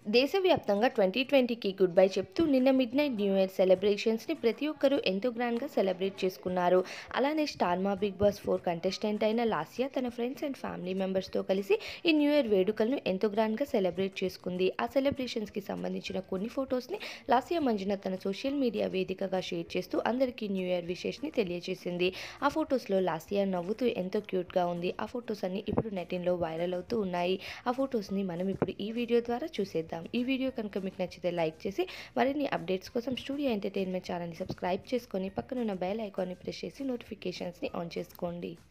దేశవ్యాప్తంగా ట్వంటీ ట్వంటీకి good bye చెప్తూ నిన్న మిడ్ నైట్ న్యూ ఇయర్ సెలబ్రేషన్స్ని ప్రతి ఒక్కరూ ఎంతో గ్రాండ్గా సెలబ్రేట్ చేసుకున్నారు అలానే స్టార్ మా బిగ్ బాస్ ఫోర్ కంటెస్టెంట్ అయిన లాసియా తన ఫ్రెండ్స్ అండ్ ఫ్యామిలీ మెంబర్స్తో కలిసి ఈ న్యూ ఇయర్ వేడుకలను ఎంతో గ్రాండ్గా సెలబ్రేట్ చేసుకుంది ఆ సెలబ్రేషన్స్కి సంబంధించిన కొన్ని ఫొటోస్ని లాసియా మంజునాథ్ తన సోషల్ మీడియా వేదికగా షేర్ చేస్తూ అందరికీ న్యూ ఇయర్ విషెస్ని తెలియజేసింది ఆ ఫొటోస్లో లాసియా నవ్వుతూ ఎంతో క్యూట్గా ఉంది ఆ ఫొటోస్ అన్ని ఇప్పుడు నెటిన్లో వైరల్ అవుతూ ఉన్నాయి ఆ ఫొటోస్ని మనం ఇప్పుడు ఈ వీడియో ద్వారా చూసేద్దాం ఈ వీడియో కనుక మీకు నచ్చితే లైక్ చేసి మరిన్ని అప్డేట్స్ కోసం స్టూడియో ఎంటర్టైన్మెంట్ ఛానల్ని సబ్స్క్రైబ్ చేసుకొని పక్కనున్న బెల్ ఐకాన్ని ప్రెస్ చేసి నోటిఫికేషన్స్ని ఆన్ చేసుకోండి